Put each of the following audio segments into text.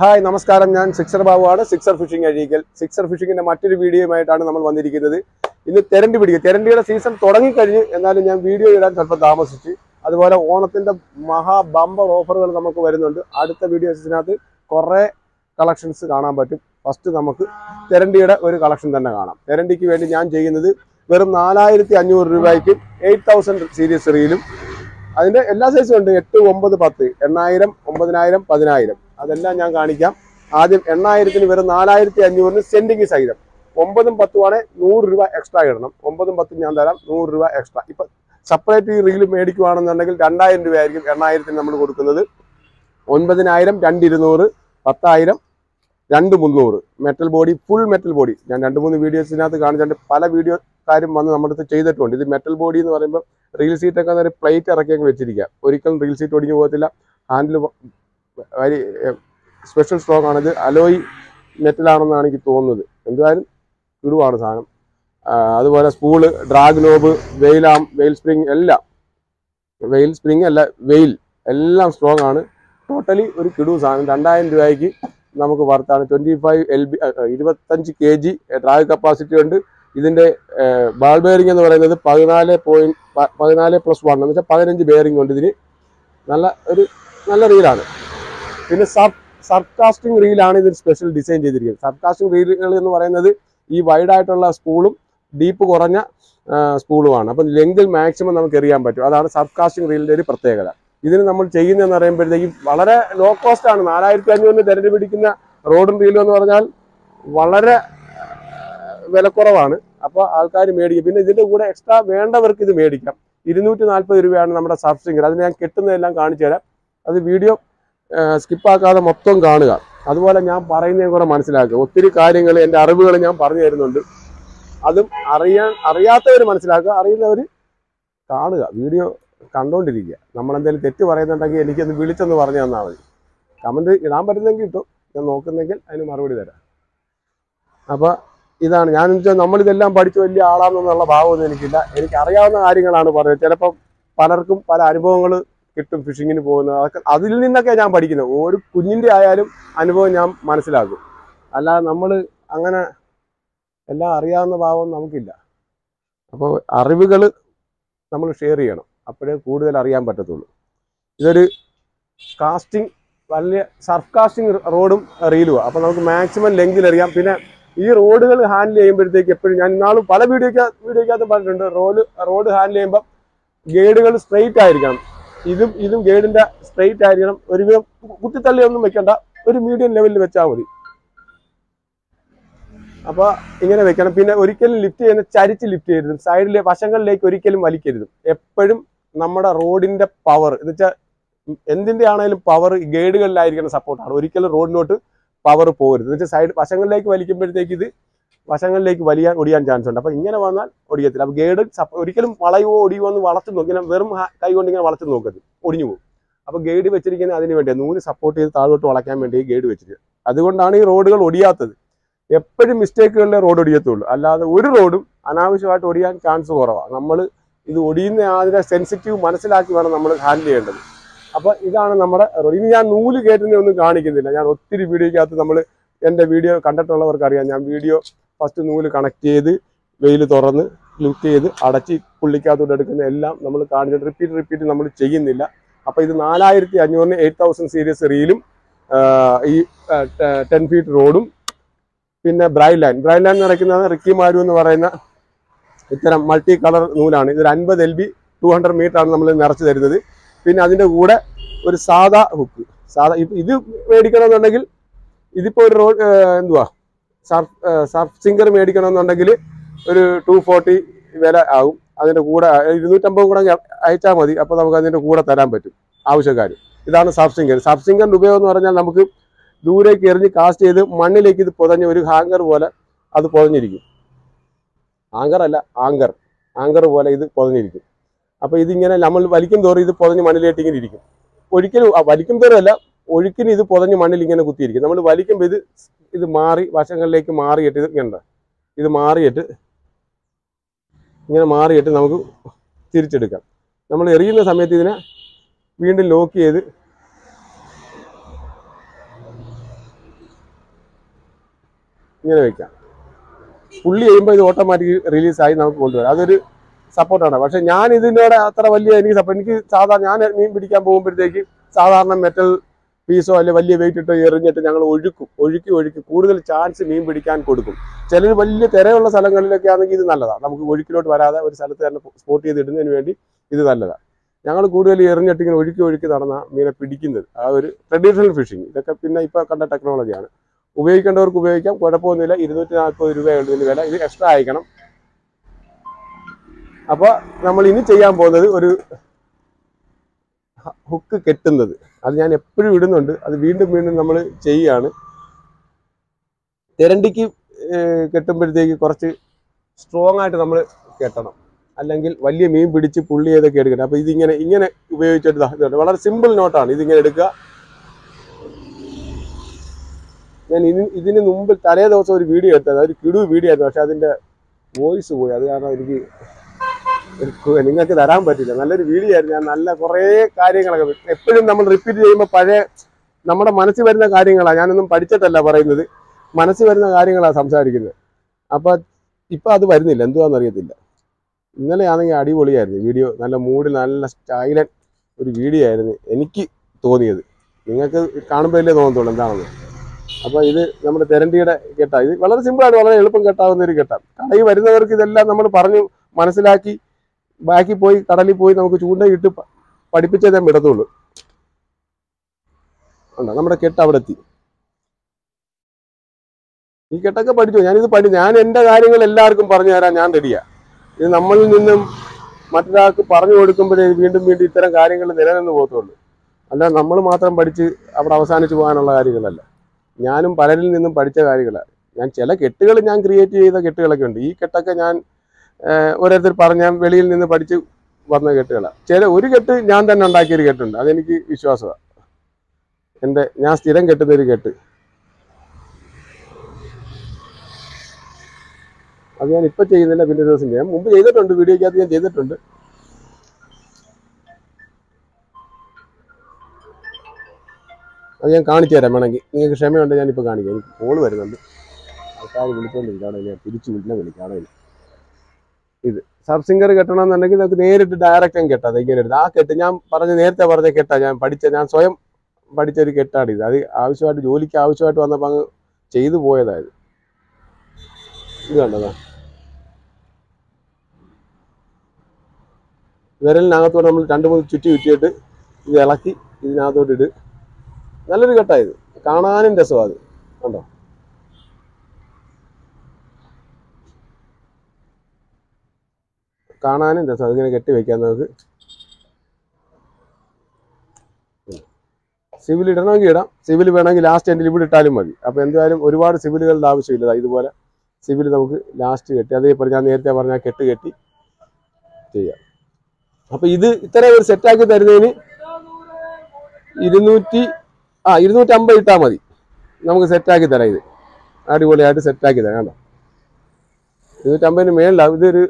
hi നമസ്കാരം ഞാൻ sixer ബാബുവാണ് സിക്സർ ഫിഷിംഗ് അഴീക്കൽ സിക്സർ ഫിഷിങ്ങിന്റെ മറ്റൊരു വീഡിയോയുമായിട്ടാണ് നമ്മൾ വന്നിരിക്കുന്നത് ഇന്ന് തെരണ്ടി പിടിക്കുക തെരണ്ടിയുടെ സീസൺ തുടങ്ങിക്കഴിഞ്ഞു എന്നാലും ഞാൻ വീഡിയോ ഇടാൻ സ്വല്പം താമസിച്ചു അതുപോലെ ഓണത്തിന്റെ മഹാ ബമ്പർ ഓഫറുകൾ നമുക്ക് വരുന്നുണ്ട് അടുത്ത വീഡിയോസിനകത്ത് കുറേ കളക്ഷൻസ് കാണാൻ പറ്റും ഫസ്റ്റ് നമുക്ക് തെരണ്ടിയുടെ ഒരു കളക്ഷൻ തന്നെ കാണാം തെരണ്ടിക്ക് വേണ്ടി ഞാൻ ചെയ്യുന്നത് വെറും നാലായിരത്തി അഞ്ഞൂറ് രൂപയ്ക്ക് എയ്റ്റ് തൗസൻഡ് സീരീസ് റീലും അതിന്റെ എല്ലാ സൈസും ഉണ്ട് എട്ട് ഒമ്പത് പത്ത് എണ്ണായിരം ഒമ്പതിനായിരം പതിനായിരം അതെല്ലാം ഞാൻ കാണിക്കാം ആദ്യം എണ്ണായിരത്തിന് വെറും നാലായിരത്തി അഞ്ഞൂറിന് സെന്റിങ് സഹിതം ഒമ്പതും പത്തുമാണ് നൂറ് രൂപ എക്സ്ട്രാ ഇടണം ഒമ്പതും പത്തും ഞാൻ തരാം നൂറ് രൂപ എക്സ്ട്രാ ഇപ്പൊ സെപ്പറേറ്റ് റീൽ മേടിക്കുവാണെന്നുണ്ടെങ്കിൽ രണ്ടായിരം രൂപയായിരിക്കും എണ്ണായിരത്തിന് നമ്മൾ കൊടുക്കുന്നത് ഒൻപതിനായിരം രണ്ട് ഇരുന്നൂറ് പത്തായിരം രണ്ട് മുന്നൂറ് metal body full metal body ഞാൻ രണ്ട് മൂന്ന് വീഡിയോസിനകത്ത് കാണിച്ചിട്ട് പല വീഡിയോക്കാരും വന്ന് നമ്മുടെ അടുത്ത് ചെയ്തിട്ടുണ്ട് ഇത് മെറ്റൽ ബോഡി എന്ന് പറയുമ്പോൾ റീൽ സീറ്റൊക്കെ ഒരു പ്ലേറ്റ് ഇറക്കി അങ്ങ് വെച്ചിരിക്കുക ഒരിക്കലും റീൽ സീറ്റ് ഒടിഞ്ഞു പോകത്തില്ല ഹാൻഡിൽ വരി സ്പെഷ്യൽ സ്ട്രോങ് ആണ് ഇത് അലോയ് മെറ്റലാണെന്നാണ് എനിക്ക് തോന്നുന്നത് എന്തായാലും ഇടുവാണ് സാധനം ആ, അതുപോലെ സ്പൂള് ഡ്രാഗ് നോബ് വെയിലാം വെയിൽ സ്പ്രിങ് എല്ലാം വെയിൽ സ്പ്രിങ് അല്ല വെയിൽ എല്ലാം സ്ട്രോങ് ആണ് ടോട്ടലി ഒരു കിടു സാധനം രണ്ടായിരം രൂപയ്ക്ക് നമുക്ക് വർത്താണ് ട്വൻറ്റി ഫൈവ് എൽ ബി ഇരുപത്തഞ്ച് കെ ജി ഡ്രാഗ് കപ്പാസിറ്റി ഉണ്ട് ഇതിൻ്റെ ബാൾ ബെയറിംഗ് എന്ന് പറയുന്നത് പതിനാല് പോയിന്റ് പതിനാല് പ്ലസ് വൺ എന്ന് വെച്ചാൽ പതിനഞ്ച് ബെയറിംഗ് ഉണ്ട് ഇതിന് നല്ല ഒരു നല്ല റീലാണ് പിന്നെ സബ് സർകാസ്റ്റിംഗ് റീലാണ് ഇതിൽ സ്പെഷ്യൽ ഡിസൈൻ ചെയ്തിരിക്കുന്നത് സർകാസ്റ്റിംഗ് റീലുകൾ എന്ന് പറയുന്നത് ഈ വൈഡ് ആയിട്ടുള്ള സ്പൂളും ഡീപ്പ് കുറഞ്ഞ സ്പൂളുമാണ് അപ്പം ലെങ്കിൽ മാക്സിമം നമുക്ക് എറിയാൻ പറ്റും അതാണ് സർകാസ്റ്റിംഗ് റീലിന്റെ ഒരു പ്രത്യേകത ഇതിന് നമ്മൾ ചെയ്യുന്നതെന്ന് പറയുമ്പോഴത്തേക്കും വളരെ ലോ കോസ്റ്റ് ആണ് നാലായിരത്തി അഞ്ഞൂറിന് തിരഞ്ഞു പിടിക്കുന്ന റോഡും റീലും എന്ന് പറഞ്ഞാൽ വളരെ ആ, വിലക്കുറവാണ് അപ്പോൾ ആൾക്കാർ മേടിക്കും പിന്നെ ഇതിന്റെ കൂടെ എക്സ്ട്രാ വേണ്ടവർക്ക് ഇത് മേടിക്കാം ഇരുന്നൂറ്റി നാൽപ്പത് രൂപയാണ് നമ്മുടെ സർഫ് സിംഗർ അതിന് ഞാൻ കെട്ടുന്നതെല്ലാം കാണിച്ചു തരാം അത് വീഡിയോ സ്കിപ്പാക്കാതെ മൊത്തം കാണുക അതുപോലെ ഞാൻ പറയുന്നതും കൂടെ മനസ്സിലാക്കുക ഒത്തിരി കാര്യങ്ങൾ എൻ്റെ അറിവുകൾ ഞാൻ പറഞ്ഞു തരുന്നുണ്ട് അതും അറിയാൻ അറിയാത്തവർ മനസ്സിലാക്കുക അറിയുന്നവർ കാണുക വീഡിയോ കണ്ടുകൊണ്ടിരിക്കുക നമ്മളെന്തെങ്കിലും തെറ്റ് പറയുന്നുണ്ടെങ്കിൽ എനിക്കൊന്ന് വിളിച്ചൊന്ന് പറഞ്ഞു തന്നാൽ മതി കമൻറ്റ് ഇടാൻ പറ്റുന്നെങ്കിൽ കിട്ടും ഞാൻ നോക്കുന്നെങ്കിൽ അതിന് മറുപടി തരാം അപ്പോൾ ഇതാണ് ഞാൻ വെച്ചാൽ നമ്മളിതെല്ലാം പഠിച്ച് വലിയ ആളാണെന്നുള്ള ഭാവമൊന്നും എനിക്കില്ല എനിക്ക് അറിയാവുന്ന കാര്യങ്ങളാണ് പറയുന്നത് ചിലപ്പം പലർക്കും പല അനുഭവങ്ങൾ കിട്ടും ഫിഷിങ്ങിന് പോകുന്നത് അതൊക്കെ അതിൽ നിന്നൊക്കെ ഞാൻ പഠിക്കുന്നത് ഒരു കുഞ്ഞിൻ്റെ ആയാലും അനുഭവം ഞാൻ മനസ്സിലാക്കും അല്ലാതെ നമ്മൾ അങ്ങനെ എല്ലാം അറിയാവുന്ന ഭാവം നമുക്കില്ല അപ്പോൾ അറിവുകൾ നമ്മൾ ഷെയർ ചെയ്യണം അപ്പോഴേ കൂടുതൽ അറിയാൻ പറ്റത്തുള്ളൂ ഇതൊരു കാസ്റ്റിംഗ് വലിയ സർഫ് കാസ്റ്റിംഗ് റോഡും റീലുമാണ് അപ്പോൾ നമുക്ക് മാക്സിമം ലെങ്കിൽ അറിയാം പിന്നെ ഈ റോഡുകൾ ഹാൻഡിൽ ചെയ്യുമ്പോഴത്തേക്ക് എപ്പോഴും ഞാൻ ഇന്നാളും പല വീഡിയോയ്ക്ക് വീഡിയോക്കകത്ത് പറഞ്ഞിട്ടുണ്ട് റോഡ് റോഡ് ഹാൻഡിൽ ചെയ്യുമ്പോൾ ഗേഡുകൾ സ്ട്രെയിറ്റ് ആയിരിക്കണം ഇതും ഇതും ഗേഡിന്റെ സ്ട്രെയിറ്റ് ആയിരിക്കണം ഒരുവിധം കുത്തിത്തള്ളി ഒന്നും വെക്കണ്ട ഒരു മീഡിയം ലെവലിൽ വെച്ചാൽ മതി അപ്പൊ ഇങ്ങനെ വെക്കണം പിന്നെ ഒരിക്കലും ലിഫ്റ്റ് ചെയ്യുന്ന ചരിച്ച് ലിഫ്റ്റ് ചെയ്യരുത് സൈഡിലെ വശങ്ങളിലേക്ക് ഒരിക്കലും വലിക്കരുത് എപ്പോഴും നമ്മുടെ റോഡിന്റെ പവർ എന്ന് വെച്ചാൽ എന്തിന്റെ ആണെങ്കിലും പവർ ഗൈഡുകളിലായിരിക്കണം സപ്പോർട്ടാണ് ഒരിക്കലും റോഡിലോട്ട് പവർ പോകരുത് എന്ന് വെച്ചാൽ സൈഡ് വശങ്ങളിലേക്ക് വലിക്കുമ്പോഴത്തേക്ക് ഇത് വശങ്ങളിലേക്ക് വലിയാൻ ഒടിയാൻ ചാൻസ് ഉണ്ട് അപ്പൊ ഇങ്ങനെ വന്നാൽ ഒടിയത്തില്ല അപ്പൊ ഗൈഡ് ഒരിക്കലും വളയുവോ ഒടിയുവോ എന്ന് വളച്ചു നോക്കി ഇങ്ങനെ വെറും ഹാ- കൈ കൊണ്ട് ഇങ്ങനെ വളച്ചു നോക്കരുത് ഒടിഞ്ഞു പോകും അപ്പൊ ഗൈഡ് വെച്ചിരിക്കുന്നത് അതിന് വേണ്ടിയാണ് നൂല് സപ്പോർട്ട് ചെയ്ത് താഴോട്ട് വളയ്ക്കാൻ വേണ്ടി ഗൈഡ് വെച്ചിരിക്കുന്നത് അതുകൊണ്ടാണ് ഈ റോഡുകൾ ഒടിയാത്തത് എപ്പോഴും മിസ്റ്റേക്കുകളിലെ റോഡ് ഒടിയത്തുള്ളൂ അല്ലാതെ ഒരു റോഡും അനാവശ്യമായിട്ട് ഒടിയാൻ ചാൻസ് കുറവാണ് നമ്മൾ ഇത് ഒടിയുന്ന അതിന്റെ സെൻസിറ്റീവ് മനസ്സിലാക്കി വേണം നമ്മൾ ഹാൻഡിൽ ചെയ്യേണ്ടത് അപ്പൊ ഇതാണ് നമ്മുടെ റോഡ് ഇനി ഞാൻ നൂല് കയറ്റുന്ന ഒന്നും കാണിക്കുന്നില്ല ഞാൻ ഒത്തിരി വീഡിയോക്കകത്ത് നമ്മൾ എൻ്റെ വീഡിയോ കണ്ടിട്ടുള്ളവർക്ക് അറിയാം ഞാൻ വീഡിയോ ഫസ്റ്റ് നൂല് കണക്ട് ചെയ്ത് വെയിൽ തുറന്ന് ലുക്ക് ചെയ്ത് അടച്ച് പുള്ളിക്കകത്തോട്ട് എടുക്കുന്ന എല്ലാം നമ്മൾ കാണിച്ചിട്ട് റിപ്പീറ്റ് റിപ്പീറ്റ് നമ്മൾ ചെയ്യുന്നില്ല അപ്പൊ ഇത് നാലായിരത്തി അഞ്ഞൂറിന് എയ്റ്റ് തൗസൻഡ് സീരീസ് റീലും ഈ ടെൻ ഫീറ്റ് റോഡും പിന്നെ ബ്രൈഡ് ലൈൻ ബ്രൈഡ് ലൈൻ നിറയ്ക്കുന്നത് റിക്കി മാരു എന്ന് പറയുന്ന ഇത്തരം മൾട്ടി കളർ നൂലാണ് ഇതൊരു അൻപത് L B two hundred metre ആണ് നമ്മൾ നിറച്ച് തരുന്നത് പിന്നെ അതിന്റെ കൂടെ ഒരു സാദാ ഹുക്ക് സാധാ ഇപ്പൊ ഇത് മേടിക്കണമെന്നുണ്ടെങ്കിൽ ഇതിപ്പോ ഒരു റോഡ് എന്തുവാ സർഫ് സർഫ് സിംഗർ മേടിക്കണമെന്നുണ്ടെങ്കിൽ ഒരു ടു ഫോർട്ടി വില ആകും അതിന്റെ കൂടെ ഇരുന്നൂറ്റമ്പത് കൂടെ അയച്ചാൽ മതി അപ്പോൾ നമുക്ക് അതിന്റെ കൂടെ തരാൻ പറ്റും ആവശ്യക്കാർ ഇതാണ് സർഫ് സിംഗർ സർഫ് സിംഗറിന്റെ ഉപയോഗം എന്ന് പറഞ്ഞാൽ നമുക്ക് ദൂരേക്ക് എറിഞ്ഞ് കാസ്റ്റ് ചെയ്ത് മണ്ണിലേക്ക് ഇത് പുതഞ്ഞ ഒരു ഹാങ്കർ പോലെ അത് പുതഞ്ഞിരിക്കും ആങ്കർ അല്ല ആങ്കർ ആങ്കർ പോലെ ഇത് പുതഞ്ഞിരിക്കും അപ്പൊ ഇതിങ്ങനെ നമ്മൾ വലിക്കും തോറും ഇത് പുതഞ്ഞ് മണ്ണിലേക്ക് ഇങ്ങനെ ഇരിക്കും ഒരിക്കലും ആ, വലിക്കും തോറും അല്ല ഒഴുക്കിന് ഇത് പുതഞ്ഞ് മണ്ണിൽ ഇങ്ങനെ കുത്തിയിരിക്കും നമ്മൾ വലിക്കുമ്പോൾ ഇത് ഇത് മാറി വശങ്ങളിലേക്ക് മാറിയിട്ട് ഇത് ഇങ്ങനെ ഇത് മാറിയിട്ട് ഇങ്ങനെ മാറിയിട്ട് നമുക്ക് തിരിച്ചെടുക്കാം നമ്മൾ എറിയുന്ന സമയത്ത് ഇതിനെ വീണ്ടും ലോക്ക് ചെയ്ത് ഇങ്ങനെ വെക്കാം പുള്ളി ചെയ്യുമ്പോൾ ഇത് ഓട്ടോമാറ്റിക് റിലീസായി നമുക്ക് കൊണ്ടുവരാം അതൊരു സപ്പോർട്ടാണ് പക്ഷെ ഞാൻ ഇതിനോട് അത്ര വലിയ എനിക്ക് സപ്പോർട്ട് എനിക്ക് സാധാരണ ഞാൻ മീൻ പിടിക്കാൻ പോകുമ്പോഴത്തേക്ക് സാധാരണ മെറ്റൽ പീസോ അല്ലെങ്കിൽ വലിയ വെയിറ്റ് ഇട്ടോ എറിഞ്ഞിട്ട് ഞങ്ങൾ ഒഴുക്കും ഒഴുക്കി ഒഴുക്കി കൂടുതൽ ചാൻസ് മീൻ പിടിക്കാൻ കൊടുക്കും ചിലർ വലിയ തിരയുള്ള സ്ഥലങ്ങളിലൊക്കെ ആണെങ്കിൽ ഇത് നല്ലതാണ് നമുക്ക് ഒഴുക്കിലോട്ട് വരാതെ ഒരു സ്ഥലത്ത് തന്നെ സ്പോട്ട് ചെയ്ത് ഇടുന്നതിന് വേണ്ടി ഇത് നല്ലതാണ് ഞങ്ങൾ കൂടുതൽ എറിഞ്ഞിട്ട് ഇങ്ങനെ ഒഴുക്കി ഒഴുക്കി നടന്ന മീനെ പിടിക്കുന്നത് ആ ഒരു ട്രഡീഷണൽ ഫിഷിങ് ഇതൊക്കെ പിന്നെ ഇപ്പോൾ കണ്ട ടെക്നോളജിയാണ് ഉപയോഗിക്കേണ്ടവർക്ക് ഉപയോഗിക്കാം കുഴപ്പമൊന്നുമില്ല ഇരുന്നൂറ്റി നാൽപ്പത് രൂപയുള്ളൂ ഇതിന് വില ഇത് എക്സ്ട്രാ അയക്കണം അപ്പോൾ നമ്മൾ ഇനി ചെയ്യാൻ പോകുന്നത് ഒരു ഹുക്ക് കെട്ടുന്നത് അത് ഞാൻ എപ്പോഴും ഇടുന്നുണ്ട് അത് വീണ്ടും വീണ്ടും നമ്മൾ ചെയ്യുകയാണ് തിരണ്ടിക്ക് ഏഹ്, കെട്ടുമ്പോഴത്തേക്ക് കുറച്ച് സ്ട്രോങ് ആയിട്ട് നമ്മൾ കെട്ടണം അല്ലെങ്കിൽ വലിയ മീൻ പിടിച്ച് പുള്ളി ചെയ്തൊക്കെ എടുക്കണം അപ്പോൾ ഇതിങ്ങനെ ഇങ്ങനെ ഉപയോഗിച്ചിട്ട് ദാ ഇതുണ്ട് വളരെ സിമ്പിൾ നോട്ടാണ് ഇതിങ്ങനെ എടുക്കുക ഞാൻ ഇതിന് ഇതിന് മുമ്പ് തലേ ദിവസം ഒരു വീഡിയോ എടുത്തത് ഒരു കിടു വീഡിയോ ആയിരുന്നു പക്ഷെ അതിന്റെ വോയിസ് പോയി അത് കാരണം എനിക്ക് ഒരു കു- നിങ്ങൾക്ക് തരാൻ പറ്റില്ല നല്ലൊരു വീഡിയോ ആയിരുന്നു ഞാൻ നല്ല കുറേ കാര്യങ്ങളൊക്കെ എപ്പോഴും നമ്മൾ റിപ്പീറ്റ് ചെയ്യുമ്പോൾ പഴയ നമ്മുടെ മനസ്സിൽ വരുന്ന കാര്യങ്ങളാണ് ഞാനൊന്നും പഠിച്ചിട്ടല്ല പറയുന്നത് മനസ്സിൽ വരുന്ന കാര്യങ്ങളാണ് സംസാരിക്കുന്നത് അപ്പോൾ ഇപ്പം അത് വരുന്നില്ല എന്തുവാന്ന് അറിയത്തില്ല ഇന്നലെ ആണെങ്കിൽ അടിപൊളിയായിരുന്നു വീഡിയോ നല്ല മൂഡിൽ നല്ല സ്റ്റൈലൻ ഒരു വീഡിയോ ആയിരുന്നു എനിക്ക് തോന്നിയത് നിങ്ങൾക്ക് കാണുമ്പോഴല്ലേ തോന്നത്തുള്ളൂ എന്താണെന്ന് അപ്പോൾ ഇത് നമ്മുടെ തെരണ്ടിയുടെ കെട്ടാ ഇത് വളരെ സിമ്പിളായിട്ട് വളരെ എളുപ്പം കെട്ടാവുന്ന ഒരു കെട്ടാണ് കടയിൽ വരുന്നവർക്ക് ഇതെല്ലാം നമ്മൾ പറഞ്ഞു മനസ്സിലാക്കി ബാക്കി പോയി കടലിൽ പോയി നമുക്ക് ചൂണ്ടയിട്ട് പ- പഠിപ്പിച്ചതേ വിടത്തുള്ളൂ ഉണ്ടോ നമ്മുടെ കെട്ട് അവിടെ എത്തി ഈ കെട്ടൊക്കെ പഠിച്ചു ഞാനിത് പഠി ഞാൻ എൻ്റെ കാര്യങ്ങൾ എല്ലാവർക്കും പറഞ്ഞു തരാൻ ഞാൻ റെഡിയാ ഇത് നമ്മളിൽ നിന്നും മറ്റൊരാൾക്ക് പറഞ്ഞു കൊടുക്കുമ്പോഴേ വീണ്ടും വീണ്ടും ഇത്തരം കാര്യങ്ങൾ നിലനിന്ന് പോകത്തുള്ളൂ അല്ല നമ്മൾ മാത്രം പഠിച്ച് അവിടെ അവസാനിച്ച് പോകാനുള്ള കാര്യങ്ങളല്ല ഞാനും പലരിൽ നിന്നും പഠിച്ച കാര്യങ്ങളാണ് ഞാൻ ചില കെട്ടുകൾ ഞാൻ ക്രിയേറ്റ് ചെയ്ത കെട്ടുകളൊക്കെ ഉണ്ട് ഈ കെട്ടൊക്കെ ഞാൻ ഏഹ്, ഓരോരുത്തർ പറഞ്ഞ ഞാൻ വെളിയിൽ നിന്ന് പഠിച്ച് വന്ന കെട്ടുകളാണ് ചില ഒരു കെട്ട് ഞാൻ തന്നെ ഉണ്ടാക്കിയ ഒരു കെട്ടുണ്ട് അതെനിക്ക് വിശ്വാസമാണ് എൻ്റെ ഞാൻ സ്ഥിരം കെട്ടുന്ന ഒരു കെട്ട് അത് ഞാൻ ഇപ്പം ചെയ്യുന്നില്ല പിന്നെ ഒരു ദിവസം ചെയ്യാം മുമ്പ് ചെയ്തിട്ടുണ്ട് വീഡിയോക്കകത്ത് ഞാൻ ചെയ്തിട്ടുണ്ട് അത് ഞാൻ കാണിച്ചു തരാം വേണമെങ്കിൽ നിങ്ങൾക്ക് ക്ഷമയുണ്ട് ഞാനിപ്പോൾ കാണിക്കാം എനിക്ക് കോള് വരുന്നുണ്ട് ആൾക്കാർ വിളിച്ചുകൊണ്ടിരിക്കുകയാണ് ഞാൻ തിരിച്ച് വിളിനെ വിളിക്കുകയാണ് ഇത് സബ് സിംഗർ കെട്ടണമെന്നുണ്ടെങ്കിൽ നമുക്ക് നേരിട്ട് ഡയറക്റ്റ് അങ്ങ് കെട്ടാം അത് ഇങ്ങനെ എടുത്ത് ആ കെട്ട് ഞാൻ പറഞ്ഞ നേരത്തെ പറഞ്ഞ കെട്ടാ ഞാൻ പഠിച്ച ഞാൻ സ്വയം പഠിച്ച ഒരു കെട്ടാണ് ഇത് അത് ആവശ്യമായിട്ട് ജോലിക്ക് ആവശ്യമായിട്ട് വന്നപ്പോൾ അങ്ങ് ചെയ്തു പോയതായത് ഇത് കണ്ടതാ വിരലിനകത്തോട്ട് നമ്മൾ രണ്ട് മൂന്ന് ചുറ്റി ചുറ്റിയിട്ട് ഇത് ഇളക്കി ഇതിനകത്തോട്ട് ഇട് നല്ലൊരു കെട്ടായത് കാണാനും രസമാണ് അത് കണ്ടോ കാണാനും രസം അതിങ്ങനെ കെട്ടി വെക്കാൻ നമുക്ക് സിവിൽ ഇടണമെങ്കിൽ ഇടാം സിവിൽ വേണമെങ്കിൽ ലാസ്റ്റ് എൻഡിൽ ഇവിടെ ഇട്ടാലും മതി അപ്പോൾ എന്തായാലും ഒരുപാട് സിവിലുകളുടെ ആവശ്യമില്ല ദാ ഇതുപോലെ സിവിൽ നമുക്ക് ലാസ്റ്റ് കെട്ടി അതേപോലെ ഞാൻ നേരത്തെ പറഞ്ഞ ആ കെട്ട് കെട്ടി ചെയ്യാം അപ്പോൾ ഇത് ഇത്രയും ഒരു സെറ്റാക്കി തരുന്നതിന് ഇരുന്നൂറ്റി ആ ഇരുന്നൂറ്റമ്പത് ഇട്ടാൽ മതി നമുക്ക് സെറ്റാക്കി തരാം ഇത് അടിപൊളിയായിട്ട് സെറ്റാക്കി തരാം കേട്ടോ ഇരുന്നൂറ്റമ്പതിന് മേളിലാണ് ഇതൊരു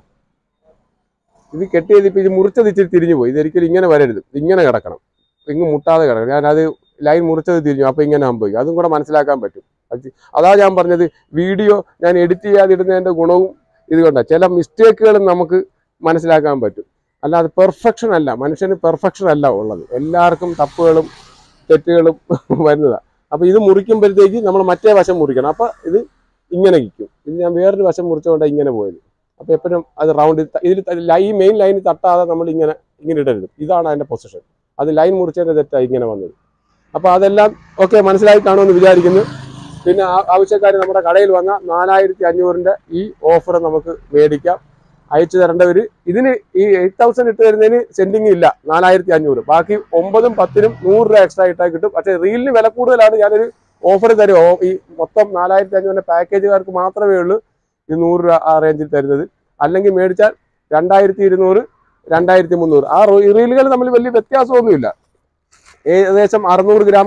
ഇത് കെട്ടിയത് ഇപ്പം ഇത് മുറിച്ചത് ഇച്ചിരി തിരിഞ്ഞു പോയി ഇതൊരിക്കലും ഇങ്ങനെ വരരുത് ഇങ്ങനെ കിടക്കണം ഇങ്ങ് മുട്ടാതെ കിടക്കണം ഞാനത് ലൈൻ മുറിച്ചത് തിരിഞ്ഞു അപ്പം ഇങ്ങനെ സംഭവിക്കും അതും കൂടെ മനസ്സിലാക്കാൻ പറ്റും അത് അതാ ഞാൻ പറഞ്ഞത് വീഡിയോ ഞാൻ എഡിറ്റ് ചെയ്യാതിടുന്നതിൻ്റെ ഗുണവും ഇതുകൊണ്ടാണ് ചില മിസ്റ്റേക്കുകളും നമുക്ക് മനസ്സിലാക്കാൻ പറ്റും അല്ലാതെ പെർഫെക്ഷൻ അല്ല മനുഷ്യന് പെർഫെക്ഷൻ അല്ല ഉള്ളത് എല്ലാവർക്കും തപ്പുകളും തെറ്റുകളും വരുന്നതാണ് അപ്പോൾ ഇത് മുറിക്കുമ്പോഴത്തേക്ക് നമ്മൾ മറ്റേ വശം മുറിക്കണം അപ്പോൾ ഇത് ഇങ്ങനെ ഇരിക്കും ഇത് ഞാൻ വേറൊരു വശം മുറിച്ചുകൊണ്ടാണ് ഇങ്ങനെ പോയത് അപ്പോൾ എപ്പോഴും അത് റൗണ്ട് ഇതിൽ ലൈ മെയിൻ ലൈനിൽ തട്ടാതെ നമ്മൾ ഇങ്ങനെ ഇങ്ങനെ ഇടരുത് ഇതാണ് അതിൻ്റെ പൊസിഷൻ അത് ലൈൻ മുറിച്ചതിൻ്റെ തെറ്റാണ് ഇങ്ങനെ വന്നത് അപ്പോൾ അതെല്ലാം ഓക്കെ മനസ്സിലായി കാണുമെന്ന് വിചാരിക്കുന്നു പിന്നെ ആ- ആവശ്യക്കാർ നമ്മുടെ കടയിൽ വന്ന നാലായിരത്തി അഞ്ഞൂറിൻ്റെ ഈ ഓഫർ നമുക്ക് മേടിക്കാം അയച്ചു തരേണ്ടവർ ഇതിന് ഈ എയ്റ്റ് തൗസൻഡ് ഇട്ട് തരുന്നതിന് സെൻഡിങ് ഇല്ല നാലായിരത്തി അഞ്ഞൂറ് ബാക്കി ഒമ്പതും പത്തിനും നൂറ് രൂപ എക്സ്ട്രാ ഇട്ടാൽ കിട്ടും പക്ഷേ റീലിന് വില കൂടുതലാണ് ഞാനൊരു ഓഫർ തരും ഓ- ഈ മൊത്തം നാലായിരത്തി അഞ്ഞൂറിൻ്റെ പാക്കേജുകാർക്ക് മാത്രമേ ഉള്ളൂ ഈ നൂറ് രൂപ ആ റേഞ്ചിൽ തരുന്നത് അല്ലെങ്കിൽ മേടിച്ചാൽ രണ്ടായിരത്തി ഇരുന്നൂറ് രണ്ടായിരത്തി മുന്നൂറ് ആ റോ- ഈ റീലുകൾ തമ്മിൽ വലിയ വ്യത്യാസമൊന്നുമില്ല ഏകദേശം അറുന്നൂറ് ഗ്രാം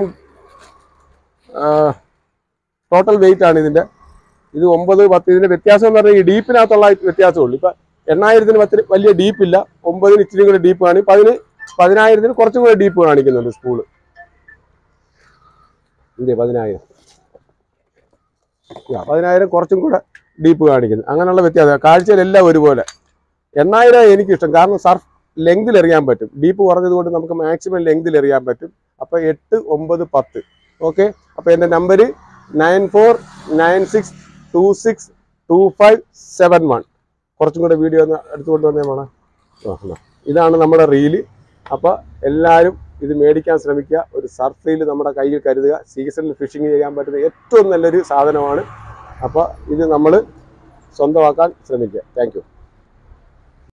ടോട്ടൽ വെയിറ്റ് ആണ് ഇതിന്റെ ഇത് ഒമ്പത് പത്ത് ഇതിന്റെ വ്യത്യാസം എന്ന് പറഞ്ഞാൽ ഈ ഡീപ്പിനകത്തുള്ള വ്യത്യാസമുള്ളൂ ഇപ്പൊ എണ്ണായിരത്തിന് പത്തിന് വലിയ ഡീപ്പില്ല ഒമ്പതിന് ഇച്ചിരി കൂടെ ഡീപ്പ് കാണും ഇപ്പൊ അതിന് പതിനായിരത്തിന് കുറച്ചും കൂടെ ഡീപ്പ് കാണിക്കുന്നുണ്ട് സ്കൂള് ഇല്ലേ പതിനായിരം പതിനായിരം കുറച്ചും കൂടെ ഡീപ്പ് കാണിക്കുന്നു അങ്ങനെയുള്ള വ്യത്യാസം കാഴ്ചയിലെല്ലാം ഒരുപോലെ എണ്ണായിരം എനിക്കിഷ്ടം കാരണം സർഫ് ലെങ്തിൽ എറിയാൻ പറ്റും ഡീപ്പ് കുറഞ്ഞത് കൊണ്ട് നമുക്ക് മാക്സിമം ലെങ്തിൽ എറിയാൻ പറ്റും അപ്പോൾ എട്ട് ഒമ്പത് പത്ത് ഓക്കെ അപ്പോൾ എൻ്റെ number nine four nine six two six two five seven one കുറച്ചും കൂടെ വീഡിയോ ഒന്ന് എടുത്തുകൊണ്ട് വന്നേ വേണം ഇതാണ് നമ്മുടെ റീല് അപ്പോൾ എല്ലാവരും ഇത് മേടിക്കാൻ ശ്രമിക്കുക ഒരു സർഫ് റീൽ നമ്മുടെ കയ്യിൽ കരുതുക സീസണിൽ ഫിഷിംഗ് ചെയ്യാൻ പറ്റുന്ന ഏറ്റവും നല്ലൊരു സാധനമാണ് അപ്പോൾ ഇത് നമ്മൾ സ്വന്തമാക്കാൻ ശ്രമിക്കുക താങ്ക്